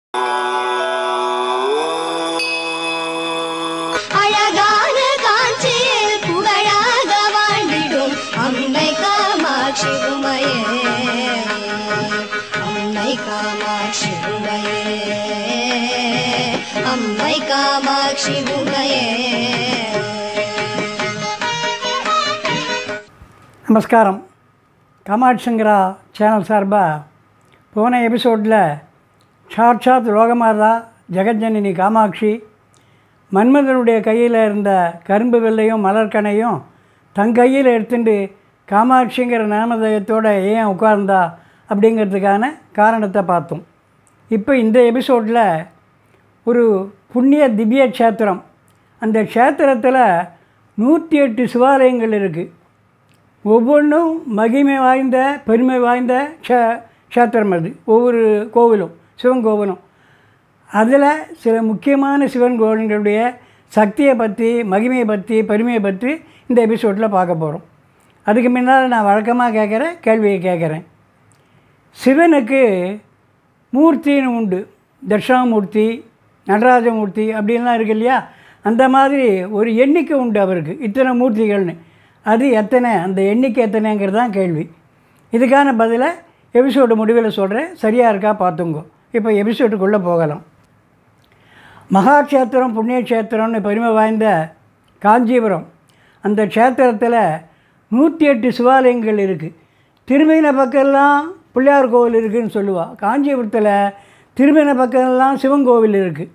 அழகான காஞ்சியில் புகழாக வாழ்ந்திடும் அம்மை காமாட்சி உமையே அம்மை காமாட்சி உமையே அம்மை காமாட்சி உமையே நமஸ்காரம் காமாட்சிங்கரா சேனல் சார்பாக போன எபிசோடில் சாட்சாத் லோகமாதா ஜெகஜனனி காமாட்சி மன்மதனுடைய கையில் இருந்த கரும்பு வெள்ளையும் மலர்கனையும் தன் கையில் எடுத்துட்டு காமாட்சிங்கிற நாமதயத்தோடு ஏன் உட்கார்ந்தா அப்படிங்கிறதுக்கான காரணத்தை பார்த்தோம் இப்போ இந்த எபிசோடில் ஒரு புண்ணிய திவ்ய க்ஷேத்திரம் அந்த க்ஷேத்திரத்தில் நூற்றி எட்டு சிவாலயங்கள் இருக்குது ஒவ்வொன்றும் மகிமை வாய்ந்த பெருமை வாய்ந்த க்ஷே க்ஷேத்திரம் அது ஒவ்வொரு கோவிலும் சிவன் கோவிலும் அதில் சில முக்கியமான சிவன் கோவில்களுடைய சக்தியை பற்றி மகிமையை பற்றி பெருமையை பற்றி இந்த எபிசோடில் பார்க்க போகிறோம் அதுக்கு முன்னால் நான் வழக்கமாக கேட்குற கேள்வியை கேட்குறேன் சிவனுக்கு மூர்த்தின்னு உண்டு தட்சிணாமூர்த்தி நடராஜமூர்த்தி அப்படின்லாம் இருக்கு இல்லையா அந்த மாதிரி ஒரு எண்ணிக்கை உண்டு அவருக்கு இத்தனை மூர்த்திகள்னு அது எத்தனை அந்த எண்ணிக்கை எத்தனைங்கிறது தான் கேள்வி இதுக்கான பதிலை எபிசோடு முடிவில் சொல்கிறேன் சரியாக இருக்கா பார்த்துங்கோ இப்போ எபிசோடுக்குள்ளே போகலாம் மகாக்ஷேத்திரம் புண்ணியக்ஷேத்திரம்னு பெருமை வாய்ந்த காஞ்சிபுரம் அந்த க்ஷேத்திரத்தில் நூற்றி எட்டு சிவாலயங்கள் இருக்குது திருமீன பக்கம்லாம் பிள்ளையார் கோவில் இருக்குதுன்னு சொல்லுவாள் காஞ்சிபுரத்தில் திருமீன பக்கம்லாம் சிவன் கோவில் இருக்குது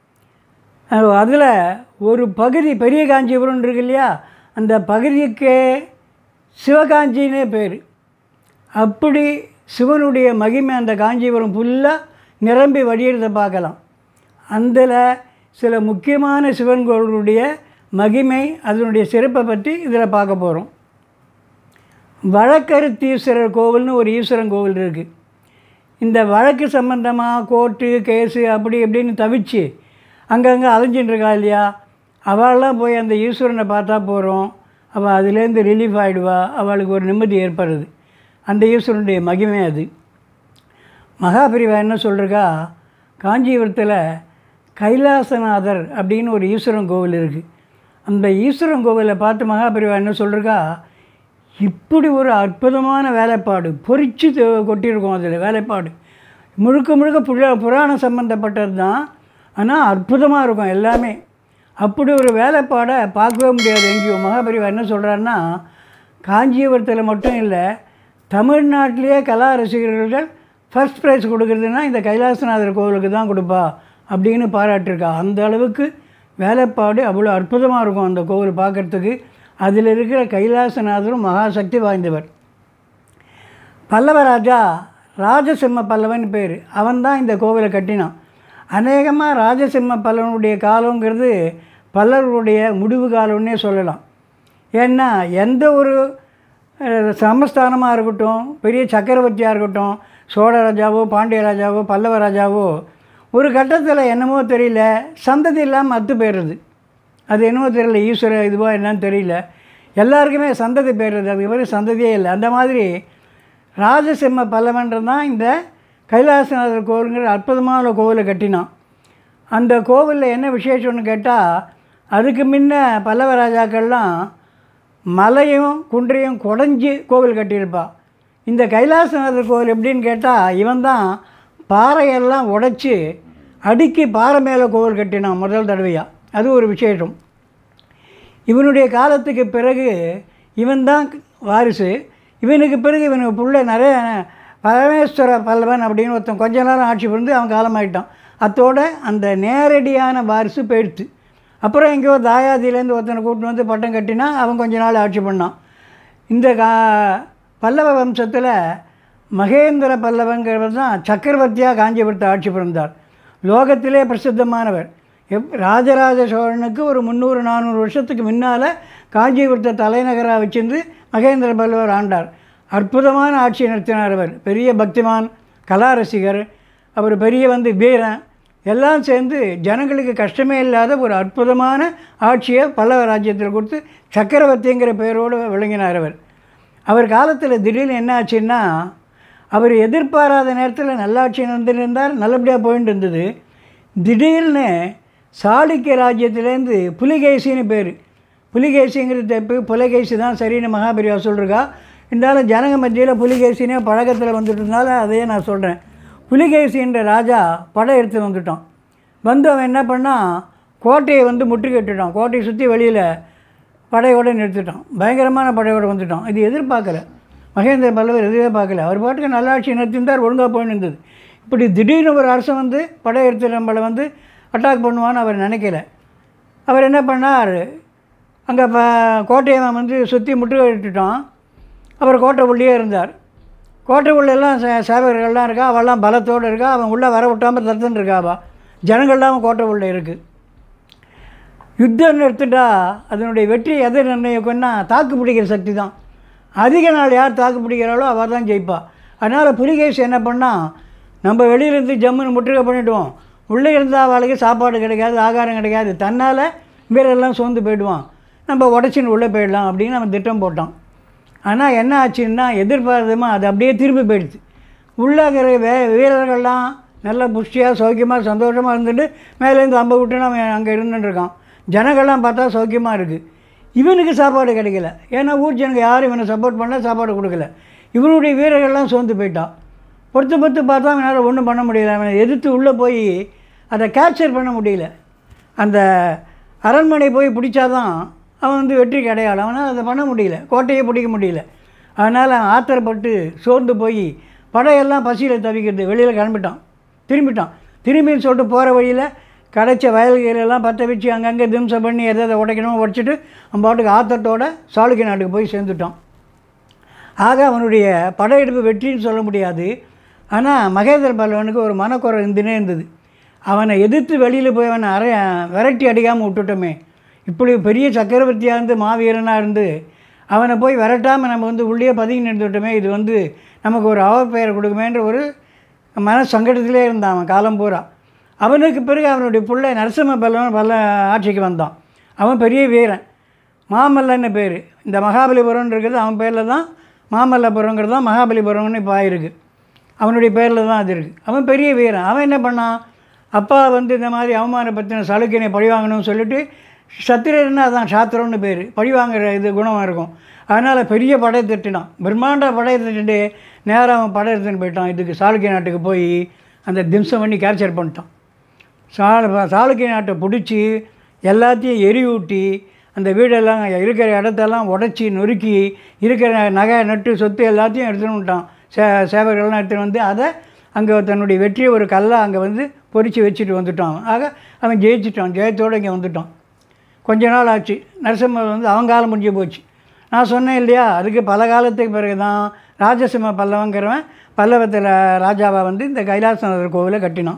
அதில் ஒரு பகுதி பெரிய காஞ்சிபுரம் இருக்கு இல்லையா அந்த பகுதிக்கு சிவகாஞ்சின்னே பேர் அப்படி சிவனுடைய மகிமை அந்த காஞ்சிபுரம் ஃபுல்லாக நிரம்பி வடிகிறத பார்க்கலாம் அதில் சில முக்கியமான சிவன் கோவிலுடைய மகிமை அதனுடைய சிறப்பை பற்றி இதில் பார்க்க போகிறோம் வழக்கருத்தீஸ்வரர் கோவில்னு ஒரு ஈஸ்வரன் கோவில் இருக்குது இந்த வழக்கு சம்பந்தமாக கோர்ட்டு கேஸு அப்படி இப்படின்னு தவிச்சு அங்கங்கே அலைஞ்சின்னு இருக்கா இல்லையா அவளெல்லாம் போய் அந்த ஈஸ்வரனை பார்த்தா போகிறோம் அவள் அதுலேருந்து ரிலீஃப் ஆகிடுவா அவளுக்கு ஒரு நிம்மதி ஏற்படுது அந்த ஈஸ்வரனுடைய மகிமை அது மகாபிரிவா என்ன சொல்கிறக்கா காஞ்சிபுரத்தில் கைலாசநாதர் அப்படின்னு ஒரு ஈஸ்வரன் கோவில் இருக்குது அந்த ஈஸ்வரன் கோவிலை பார்த்து மகாபிரிவா என்ன சொல்கிறக்கா இப்படி ஒரு அற்புதமான வேலைப்பாடு பொறிச்சு தெ- கொட்டியிருக்கோம் அதில் வேலைப்பாடு முழுக்க முழுக்க புர புராணம் சம்மந்தப்பட்டது தான் ஆனால் அற்புதமாக இருக்கும் எல்லாமே அப்படி ஒரு வேலைப்பாடை பார்க்கவே முடியாது எங்கேயும் மகாபரிவா என்ன சொல்கிறாருன்னா காஞ்சிபுரத்தில் மட்டும் இல்லை தமிழ்நாட்டிலேயே கலா ரசிகர்கள் ஃபர்ஸ்ட் ப்ரைஸ் கொடுக்குறதுன்னா இந்த கைலாசநாதர் கோவிலுக்கு தான் கொடுப்பா அப்படின்னு பாராட்டியிருக்கா அந்த அளவுக்கு வேலைப்பாடு அவ்வளோ அற்புதமாக இருக்கும் அந்த கோவில் பார்க்குறதுக்கு அதில் இருக்கிற கைலாசநாதரும் மகாசக்தி வாய்ந்தவர் பல்லவராஜா ராஜசிம்ம பல்லவன் பேர் அவன் தான் இந்த கோவிலை கட்டினான் அநேகமாக ராஜசிம்ம பல்லவனுடைய காலங்கிறது பல்லவருடைய முடிவு காலம்னே சொல்லலாம் ஏன்னா எந்த ஒரு அஹ், சமஸ்தானமாக இருக்கட்டும் பெரிய சக்கரவர்த்தியாக இருக்கட்டும் சோழ ராஜாவோ பாண்டிய ராஜாவோ பல்லவ ராஜாவோ ஒரு கட்டத்தில் என்னமோ தெரியல சந்ததி இல்லாமல் அத்து போயிடுறது அது என்னமோ தெரியல ஈஸ்வர இதுவா என்னன்னு தெரியல எல்லாருக்குமே சந்ததி போயிடுறது அதுக்கு பிறகு சந்ததியே இல்லை அந்த மாதிரி ராஜசிம்ம பல்லவன்றது தான் இந்த கைலாசநாதர் கோவிலுங்கிற அற்புதமான கோவிலை கட்டினான் அந்த கோவிலில் என்ன விசேஷம்னு கேட்டால் அதுக்கு முன்ன பல்லவ ராஜாக்கள்லாம் மலையும் குன்றையும் குடஞ்சி கோவில் கட்டியிருப்பா இந்த கைலாசநாதர் கோவில் எப்படின்னு கேட்டால் இவன் தான் பாறையெல்லாம் உடைச்சி அடுக்கி பாறை மேலே கோவில் கட்டினான் முதல் தடவையாக அது ஒரு விசேஷம் இவனுடைய காலத்துக்கு பிறகு இவன் தான் வாரிசு இவனுக்கு பிறகு இவனுக்கு புள்ள நிறைய பரமேஸ்வர பல்லவன் அப்படின்னு ஒருத்தன் கொஞ்ச நேரம் ஆட்சி புரிந்து அவன் காலமாயிட்டான் அத்தோட அந்த நேரடியான வாரிசு போயிடுத்து அப்புறம் எங்கேயோ தாயாதியிலேருந்து ஒருத்தனை கூட்டின்னு வந்து பட்டம் கட்டினா அவன் கொஞ்ச நாள் ஆட்சி பண்ணான் இந்த கா பல்லவ வம்சத்தில் மகேந்திர பல்லவங்கிறவர் தான் சக்கரவர்த்தியாக காஞ்சிபுரத்தை ஆட்சி புரிந்தார் லோகத்திலே பிரசித்தமானவர் எப் ராஜராஜ சோழனுக்கு ஒரு முந்நூறு நானூறு வருஷத்துக்கு முன்னால் காஞ்சிபுரத்தை தலைநகராக வச்சிருந்து மகேந்திர பல்லவர் ஆண்டார் அற்புதமான ஆட்சி நடத்தினார் அவர் பெரிய பக்திமான் கலா ரசிகர் அவர் பெரிய வந்து வீரன் எல்லாம் சேர்ந்து ஜனங்களுக்கு கஷ்டமே இல்லாத ஒரு அற்புதமான ஆட்சியை பல்லவ ராஜ்யத்தில் கொடுத்து சக்கரவர்த்திங்கிற பெயரோடு விளங்கினார் அவர் அவர் காலத்தில் திடீர்னு என்ன ஆச்சுன்னா அவர் எதிர்பாராத நேரத்தில் நல்லாட்சி நடந்திருந்தார் நல்லபடியாக போயிட்டு இருந்தது திடீர்னு சாளுக்கிய ராஜ்யத்திலேருந்து புலிகேசின்னு பேர் புலிகேசிங்கிறது தப்பு புலகேசி தான் சரின்னு மகாபெரியா சொல்லிருக்கா இருந்தாலும் ஜனங்க மத்தியில் புலிகேசினே பழக்கத்தில் வந்துட்டதுனால அதையே நான் சொல்கிறேன் புலிகேசின்ற ராஜா படம் எடுத்து வந்துட்டான் வந்து அவன் என்ன பண்ணான் கோட்டையை வந்து முற்றுகையிட்டுட்டான் கோட்டையை சுற்றி வெளியில் படையோட நிறுத்திட்டான் பயங்கரமான படையோட வந்துட்டான் இது எதிர்பார்க்கல மகேந்திர பல்லவர் எதுவே பார்க்கல அவர் பாட்டுக்கு நல்லாட்சி நிறுத்திருந்தார் ஒழுங்காக போயின்னு இருந்தது இப்படி திடீர்னு ஒரு அரசன் வந்து படை எடுத்து நம்மளை வந்து அட்டாக் பண்ணுவான்னு அவர் நினைக்கல அவர் என்ன பண்ணார் அங்கே இப்போ கோட்டையை அவன் வந்து சுற்றி முற்றுகையிட்டுட்டான் அவர் கோட்டை உள்ளே இருந்தார் கோட்டை உள்ளெல்லாம் சே சேவகர்கள்லாம் இருக்கா அவெல்லாம் பலத்தோடு இருக்கா அவன் உள்ளே வர விட்டாமல் தடுத்துன்னு இருக்கா அவள் ஜனங்கள்லாம் அவன் கோட்டை உள்ளே இருக்குது யுத்தம் எடுத்துட்டா அதனுடைய வெற்றி எதை நிர்ணயிக்கும்னா தாக்கு பிடிக்கிற சக்தி தான் அதிக நாள் யார் தாக்கு பிடிக்கிறாளோ அவள் தான் ஜெயிப்பா அதனால் புலிகேசி என்ன பண்ணால் நம்ம வெளியிலேருந்து ஜம்முன்னு முற்றுகை பண்ணிவிடுவோம் உள்ளே இருந்தால் அவளுக்கு சாப்பாடு கிடைக்காது ஆகாரம் கிடைக்காது தன்னால் வீரெல்லாம் சோர்ந்து போயிடுவான் நம்ம உடச்சின்னு உள்ளே போயிடலாம் அப்படின்னு நம்ம திட்டம் போட்டான் ஆனால் என்ன ஆச்சுன்னா எதிர்பார்த்தமா அது அப்படியே திரும்பி போயிடுது உள்ளே இருக்கிற வே வீரர்கள்லாம் நல்லா புஷ்டியாக சௌக்கியமாக சந்தோஷமாக இருந்துட்டு மேலேருந்து அம்பை விட்டு அவன் அங்கே இருந்துட்டு இருக்கான் ஜனங்கள்லாம் பார்த்தா சௌக்கியமாக இருக்குது இவனுக்கு சாப்பாடு கிடைக்கல ஏன்னா ஊர் ஜனங்க யாரும் இவனை சப்போர்ட் பண்ண சாப்பாடு கொடுக்கல இவனுடைய வீரர்கள்லாம் சோர்ந்து போயிட்டான் பொறுத்து பொறுத்து பார்த்தா அவனால் ஒன்றும் பண்ண முடியல அவனை எதிர்த்து உள்ளே போய் அதை கேப்சர் பண்ண முடியல அந்த அரண்மனை போய் பிடிச்சாதான் அவன் வந்து வெற்றிக்கு அடையாளம் அவனால் அதை பண்ண முடியல கோட்டையை பிடிக்க முடியல அதனால் அவன் ஆத்திரப்பட்டு சோர்ந்து போய் படையெல்லாம் பசியில் தவிக்கிறது வெளியில் கிளம்பிட்டான் திரும்பிட்டான் திரும்பின்னு சொல்லிட்டு போகிற வழியில் கிடைச்ச வயல்களெல்லாம் பற்ற வச்சு அங்கங்கே திம்சம் பண்ணி எதை எதை உடைக்கணுமோ உடைச்சிட்டு அவன் பாட்டுக்கு ஆத்தத்தோட சாளுக்கிய நாட்டுக்கு போய் சேர்ந்துட்டான் ஆக அவனுடைய படையெடுப்பு வெற்றின்னு சொல்ல முடியாது ஆனால் மகேந்திர பல்லவனுக்கு ஒரு மனக்குறை இருந்துனே இருந்தது அவனை எதிர்த்து வெளியில் போய் அவனை அரை விரட்டி அடிக்காமல் விட்டுட்டோமே இப்படி பெரிய சக்கரவர்த்தியாக இருந்து மாவீரனாக இருந்து அவனை போய் விரட்டாமல் நம்ம வந்து உள்ளே பதுங்கி நிறுத்திட்டோமே இது வந்து நமக்கு ஒரு அவப்பெயரை கொடுக்குமேன்ற ஒரு மன சங்கடத்திலே இருந்தான் அவன் காலம் பூரா அவனுக்கு பிறகு அவனுடைய பிள்ளை நரசிம்ம பல்லவன் பல்ல ஆட்சிக்கு வந்தான் அவன் பெரிய வீரன் மாமல்லன்னு பேர் இந்த மகாபலிபுரம்னு இருக்கிறது அவன் பேரில் தான் மாமல்லபுரங்கிறது தான் மகாபலிபுரம்னு இப்போ ஆயிருக்கு அவனுடைய பேரில் தான் அது இருக்குது அவன் பெரிய வீரன் அவன் என்ன பண்ணான் அப்பா வந்து இந்த மாதிரி அவமானப்படுத்தின சலுக்கினை பழிவாங்கணும்னு சொல்லிட்டு சத்திரர்னா அதான் சாத்திரம்னு பேர் பழிவாங்குற இது குணம் இருக்கும் அதனால் பெரிய படை திட்டினான் பிரம்மாண்ட படை திட்டுட்டு நேராக அவன் படை எடுத்துன்னு போயிட்டான் இதுக்கு சாளுக்கிய நாட்டுக்கு போய் அந்த திம்சம் பண்ணி கேப்சர் பண்ணிட்டான் சால சாளுக்கிய நாட்டை பிடிச்சி எல்லாத்தையும் எரியூட்டி அந்த வீடெல்லாம் இருக்கிற இடத்தெல்லாம் உடச்சி நொறுக்கி இருக்கிற நகை நட்டு சொத்து எல்லாத்தையும் எடுத்துன்னு வந்துட்டான் சே சேவர்கள்லாம் எடுத்துகிட்டு வந்து அதை அங்கே தன்னுடைய வெற்றியை ஒரு கல்லாக அங்கே வந்து பொறிச்சு வச்சுட்டு வந்துட்டான் ஆக அவன் ஜெயிச்சிட்டான் ஜெயத்தோடு இங்கே வந்துட்டான் கொஞ்ச நாள் ஆச்சு நரசிம்மர் வந்து அவன் காலம் முடிஞ்சு போச்சு நான் சொன்னேன் இல்லையா அதுக்கு பல காலத்துக்கு பிறகு தான் ராஜசிம்ம பல்லவங்கிறவன் பல்லவத்தில் ராஜாவை வந்து இந்த கைலாசநாதர் கோவிலை கட்டினான்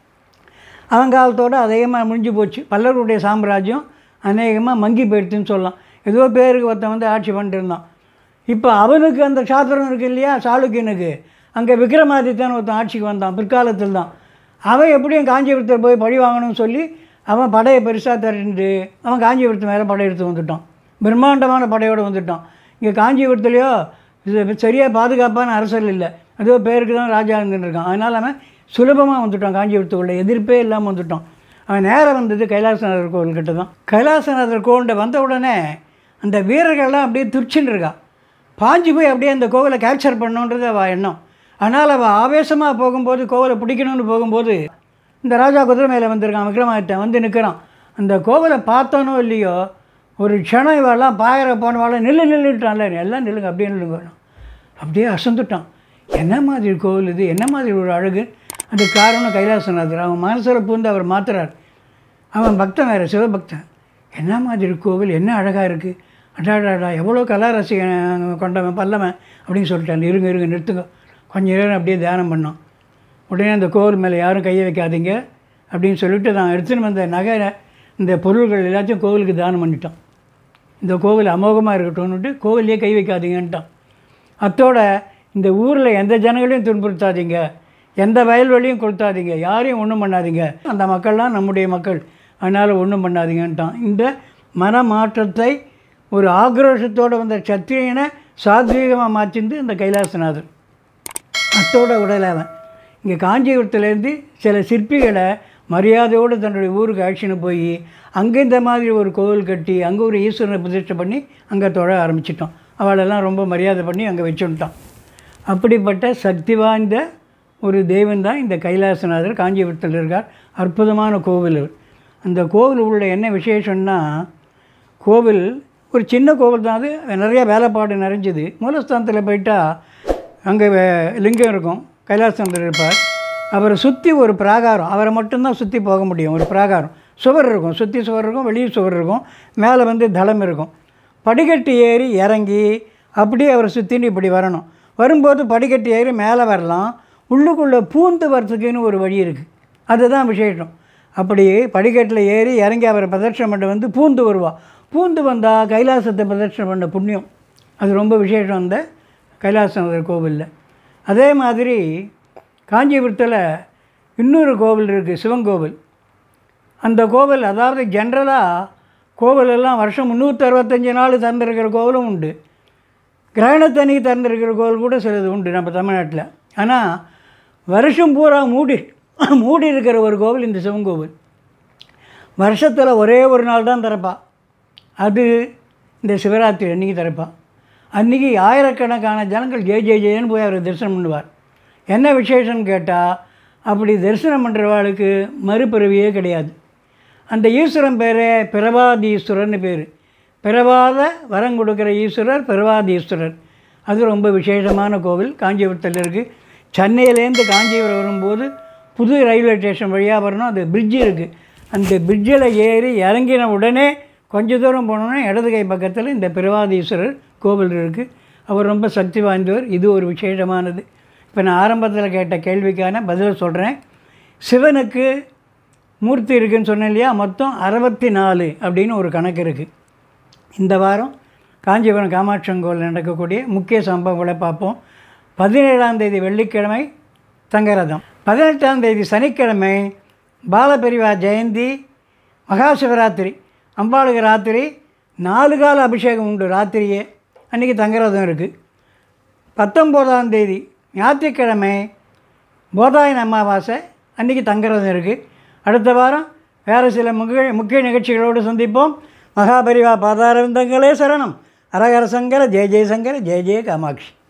அவன் காலத்தோடு அதிகமாக முடிஞ்சு போச்சு பல்லவருடைய சாம்ராஜ்யம் அநேகமாக மங்கி போயிடுச்சுன்னு சொல்லலாம் ஏதோ பேருக்கு ஒருத்தன் வந்து ஆட்சி பண்ணிட்டு இருந்தான் இப்போ அவனுக்கு அந்த சாத்திரம் இருக்கு இல்லையா சாளுக்கியனுக்கு அங்கே விக்ரமாதித்யன் ஒருத்தன் ஆட்சிக்கு வந்தான் பிற்காலத்தில் தான் அவன் எப்படியும் காஞ்சிபுரத்தில் போய் பழி வாங்கணும்னு சொல்லி அவன் படையை பெருசாக திரண்டு அவன் காஞ்சிபுரத்து மேலே படையெடுத்து வந்துட்டான் பிரம்மாண்டமான படையோடு வந்துட்டான் இங்கே காஞ்சிபுரத்துலேயோ இது சரியாக பாதுகாப்பான அரசல் இல்லை ஏதோ பேருக்கு தான் ராஜா இருந்துட்டு இருக்கான் அதனால் அவன் சுலபமாக வந்துட்டான் காஞ்சிபுரத்துக்குள்ளே எதிர்ப்பே இல்லாமல் வந்துட்டான் அவன் நேரம் வந்தது கைலாசநாதர் கோவில்கிட்ட தான் கைலாசநாதர் கோவில்கிட்ட வந்த உடனே அந்த வீரர்கள்லாம் அப்படியே துடிச்சுன்னு இருக்கா பாஞ்சு போய் அப்படியே அந்த கோவிலை கேப்சர் பண்ணணுன்றது அவள் எண்ணம் அதனால் அவள் ஆவேசமாக போகும்போது கோவிலை பிடிக்கணும்னு போகும்போது இந்த ராஜா குதிரை மேலே வந்திருக்கான் விக்ரமாதித்தன் வந்து நிற்கிறான் அந்த கோவிலை பார்த்தோனோ இல்லையோ ஒரு க்ஷணம் இவெல்லாம் பாயற போனவாள் நில்லு நில்லுட்டான்ல எல்லாம் நில்லுங்க அப்படியே நில்லுங்க அப்படியே அசந்துட்டான் என்ன மாதிரி கோவில் இது என்ன மாதிரி ஒரு அழகு அது காரணம் கைலாசநாதர் அவன் மனசில் பூந்து அவர் மாத்துறார் அவன் பக்தன் வேறு சிவபக்தன் என்ன மாதிரி கோவில் என்ன அழகாக இருக்குது அடாடாடா எவ்வளோ கலா ரசிகன் கொண்டவன் பல்லவன் அப்படின்னு சொல்லிட்டான் இருங்க இருங்க நிறுத்துங்க கொஞ்ச நேரம் அப்படியே தியானம் பண்ணோம் உடனே அந்த கோவில் மேலே யாரும் கையை வைக்காதீங்க அப்படின்னு சொல்லிட்டு நான் எடுத்துன்னு வந்த நகை இந்த பொருள்கள் எல்லாத்தையும் கோவிலுக்கு தானம் பண்ணிட்டான் இந்த கோவில் அமோகமாக இருக்கட்டும்னுட்டு கோவிலே கை வைக்காதீங்கன்ட்டான் அத்தோட இந்த ஊரில் எந்த ஜனங்களையும் துன்புறுத்தாதீங்க எந்த வயல்வெளியும் கொடுத்தாதீங்க யாரையும் ஒன்றும் பண்ணாதீங்க அந்த மக்கள்லாம் நம்முடைய மக்கள் அதனால் ஒன்றும் பண்ணாதீங்கன்ட்டான் இந்த மன மாற்றத்தை ஒரு ஆக்ரோஷத்தோடு வந்த சத்திரியனை சாத்வீகமாக மாற்றிந்து இந்த கைலாசநாதர் அத்தோட விடலை அவன் இங்கே காஞ்சிபுரத்துலேருந்து சில சிற்பிகளை மரியாதையோடு தன்னுடைய ஊருக்கு அழைச்சின்னு போய் அங்கே இந்த மாதிரி ஒரு கோவில் கட்டி அங்கே ஒரு ஈஸ்வரனை பிரதிஷ்டை பண்ணி அங்கே தொழ ஆரம்பிச்சிட்டோம் அவளெல்லாம் ரொம்ப மரியாதை பண்ணி அங்கே வச்சுட்டான் அப்படிப்பட்ட சக்தி வாய்ந்த ஒரு தெய்வம் தான் இந்த கைலாசநாதர் காஞ்சிபுரத்தில் இருக்கார் அற்புதமான கோவில் அவர். அந்த கோவில் உள்ள என்ன விசேஷம்னா கோவில் ஒரு சின்ன கோவில் தான் அது நிறைய வேலைப்பாடு நிறைஞ்சது மூலஸ்தானத்தில் போயிட்டா அங்கே லிங்கம் இருக்கும் கைலாசநாதர் இருப்பார் அவரை சுற்றி ஒரு பிராகாரம் அவரை மட்டும்தான் சுற்றி போக முடியும் ஒரு பிராகாரம் சுவர் இருக்கும் சுற்றி சுவர் இருக்கும் வெளியே சுவர் இருக்கும் மேலே வந்து தளம் இருக்கும் படிக்கட்டு ஏறி இறங்கி அப்படியே அவரை சுற்றின்னு இப்படி வரணும் வரும்போது படிக்கட்டு ஏறி மேலே வரலாம் உள்ளுக்குள்ளே பூந்து வரத்துக்குன்னு ஒரு வழி இருக்குது அதுதான் விசேஷம் அப்படி படிக்கட்டில் ஏறி இறங்கி அவரை பிரதட்சணம் பண்ண வந்து பூந்து வருவா பூந்து வந்தால் கைலாசத்தை பிரதட்சணம் பண்ண புண்ணியம் அது ரொம்ப விசேஷம் அந்த கைலாசநாதர் கோவிலில் அதே மாதிரி காஞ்சிபுரத்தில் இன்னொரு கோவில் இருக்குது சிவன் கோவில் அந்த கோவில் அதாவது ஜென்ரலாக கோவிலெல்லாம் வருஷம் முந்நூற்றி அறுபத்தஞ்சு நாள் திறந்திருக்கிற கோவிலும் உண்டு கிரகணத்தனி திறந்திருக்கிற கோவில் கூட சிலது உண்டு நம்ம தமிழ்நாட்டில் ஆனால் வருஷம் பூரா மூடி மூடி இருக்கிற ஒரு கோவில் இந்த சிவன் கோவில் வருஷத்தில் ஒரே ஒரு நாள் தான் திறப்பா அது இந்த சிவராத்திரி அன்றைக்கி திறப்பா அன்றைக்கி ஆயிரக்கணக்கான ஜனங்கள் ஜெய ஜெய ஜெயன்னு போய் அவரை தரிசனம் பண்ணுவார் என்ன விசேஷம்னு கேட்டால் அப்படி தரிசனம் பண்ணுறவாளுக்கு மறுபிறவியே கிடையாது அந்த ஈஸ்வரன் பேரே பிரபாதீஸ்வரர்னு பேர் பிறவாத வரம் கொடுக்குற ஈஸ்வரர் பிரபாதீஸ்வரர் அது ரொம்ப விசேஷமான கோவில் காஞ்சிபுரத்தில் இருக்குது சென்னையிலேருந்து காஞ்சிபுரம் வரும்போது புது ரயில்வே ஸ்டேஷன் வழியாக வரணும் அது பிரிட்ஜு இருக்குது அந்த பிரிட்ஜில் ஏறி இறங்கின உடனே கொஞ்ச தூரம் போனோன்னா இடது கை பக்கத்தில் இந்த பிரவாதீஸ்வரர் கோவில் இருக்குது அவர் ரொம்ப சக்தி வாய்ந்தவர் இது ஒரு விசேஷமானது இப்போ நான் ஆரம்பத்தில் கேட்ட கேள்விக்கான பதில் சொல்கிறேன் சிவனுக்கு மூர்த்தி இருக்குன்னு சொன்னேன் இல்லையா மொத்தம் அறுபத்தி நாலு அப்படின்னு ஒரு கணக்கு இருக்குது இந்த வாரம் காஞ்சிபுரம் காமாட்சன் கோவில் நடக்கக்கூடிய முக்கிய சம்பவங்களை பார்ப்போம் பதினேழாம் தேதி வெள்ளிக்கிழமை தங்கரதம் பதினெட்டாம் தேதி சனிக்கிழமை பாலபெரிவா ஜெயந்தி மகா சிவராத்திரி அம்பாளுக்கு ராத்திரி நாலு கால அபிஷேகம் உண்டு ராத்திரியே அன்றைக்கி தங்கரதம் இருக்குது பத்தொம்போதாம் தேதி ஞாயிற்றுக்கிழமை போதாயன அமாவாசை அன்றைக்கி தங்கரதம் இருக்குது அடுத்த வாரம் வேறு சில முக்கிய முக்கிய நிகழ்ச்சிகளோடு சந்திப்போம் மகாபரிவா பாதாரவிந்தங்களே சரணம் அரகர சங்கர ஜெய ஜெயசங்கர ஜெய ஜெய காமாட்சி